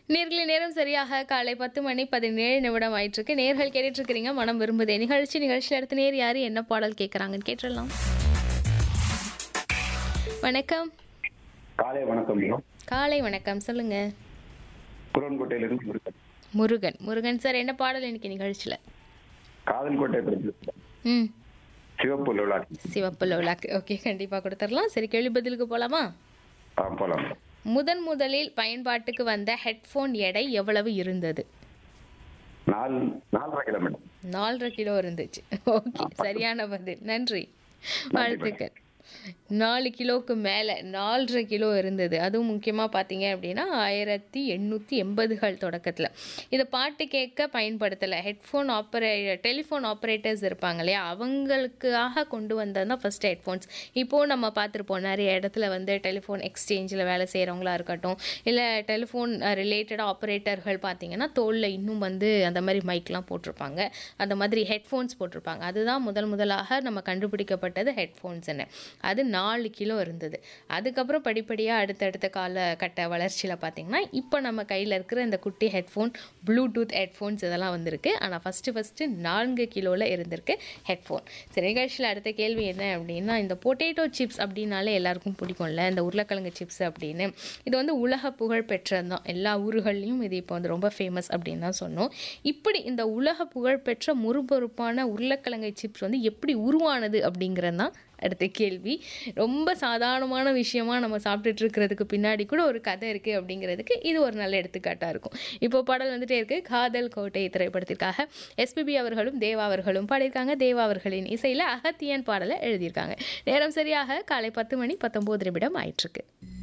நேர்களை நேரம் சரியாக காலை பத்து மணி பதினேழு நிமிடம் ஆயிட்டு இருக்கு நேர்கள் கேட்டுட்டு இருக்கிறீங்க மனம் விரும்புதே நிகழ்ச்சி நிகழ்ச்சியில் அடுத்த நேர் யாரு என்ன பாடல் கேட்குறாங்கன்னு கேட்டுடலாம் வணக்கம் காலை வணக்கம் மேடம் காலை வணக்கம் சொல்லுங்க குரன்கோட்டையிலிருந்து முருகன் முருகன் முருகன் சார் என்ன பாடல் இன்னைக்கு நிகழ்ச்சியில் காதல்கோட்டை பிரதேசம் ம் சிவப்பு லோலாட்டி சிவப்பு லோலாக்கு ஓகே கண்டிப்பாக கொடுத்துடலாம் சரி கேள்வி பதிலுக்கு போகலாமா ஆ போலாம் மேடம் முதன் முதலில் பயன்பாட்டுக்கு வந்த ஹெட்ஃபோன் எடை எவ்வளவு இருந்தது நாலு நாலரை கிலோ மேடம் நாலரை கிலோ இருந்துச்சு ஓகே சரியான பதில் நன்றி வாழ்த்துக்கள் நாலு கிலோவுக்கு மேலே நாலரை கிலோ இருந்தது அதுவும் முக்கியமாக பார்த்தீங்க அப்படின்னா ஆயிரத்தி எண்ணூற்றி எண்பதுகள் தொடக்கத்தில் இதை பாட்டு கேட்க பயன்படுத்தலை ஹெட்ஃபோன் ஆப்ரே டெலிஃபோன் ஆப்ரேட்டர்ஸ் இருப்பாங்க இல்லையா அவங்களுக்காக கொண்டு வந்தது தான் ஃபஸ்ட்டு ஹெட்ஃபோன்ஸ் இப்போது நம்ம பார்த்துருப்போம் நிறைய இடத்துல வந்து டெலிஃபோன் எக்ஸ்சேஞ்சில் வேலை செய்கிறவங்களா இருக்கட்டும் இல்லை டெலிஃபோன் ரிலேட்டடாக ஆப்ரேட்டர்கள் பார்த்தீங்கன்னா தோளில் இன்னும் வந்து அந்த மாதிரி மைக்லாம் போட்டிருப்பாங்க அந்த மாதிரி ஹெட்ஃபோன்ஸ் போட்டிருப்பாங்க அதுதான் முதல் முதலாக நம்ம கண்டுபிடிக்கப்பட்டது ஹெட்ஃபோன்ஸ்னு அது நாலு கிலோ இருந்தது அதுக்கப்புறம் படிப்படியாக அடுத்தடுத்த காலகட்ட வளர்ச்சியில் பார்த்தீங்கன்னா இப்போ நம்ம கையில் இருக்கிற இந்த குட்டி ஹெட்ஃபோன் ப்ளூடூத் ஹெட்ஃபோன்ஸ் இதெல்லாம் வந்திருக்கு ஆனால் ஃபஸ்ட்டு ஃபஸ்ட்டு நான்கு கிலோவில் இருந்திருக்கு ஹெட்ஃபோன் சரி நிகழ்ச்சியில் அடுத்த கேள்வி என்ன அப்படின்னா இந்த பொட்டேட்டோ சிப்ஸ் அப்படின்னாலே எல்லாருக்கும் பிடிக்கும்ல இந்த உருளைக்கிழங்கு சிப்ஸ் அப்படின்னு இது வந்து உலக புகழ் பெற்றது தான் எல்லா ஊர்கள்லையும் இது இப்போ வந்து ரொம்ப ஃபேமஸ் அப்படின்னு தான் சொன்னோம் இப்படி இந்த உலக புகழ் பெற்ற முறுபொறுப்பான உருளைக்கிழங்கை சிப்ஸ் வந்து எப்படி உருவானது அப்படிங்கிறது தான் அடுத்த கேள்வி ரொம்ப சாதாரணமான விஷயமா நம்ம சாப்பிட்டுட்டு இருக்கிறதுக்கு பின்னாடி கூட ஒரு கதை இருக்குது அப்படிங்கிறதுக்கு இது ஒரு நல்ல எடுத்துக்காட்டாக இருக்கும் இப்போ பாடல் வந்துட்டே இருக்கு காதல் கோட்டை திரைப்படத்திற்காக எஸ்பிபி அவர்களும் தேவா அவர்களும் பாடியிருக்காங்க தேவா அவர்களின் இசையில் அகத்தியன் பாடலை எழுதியிருக்காங்க நேரம் சரியாக காலை பத்து மணி பத்தொம்போது நிமிடம் ஆயிட்டிருக்கு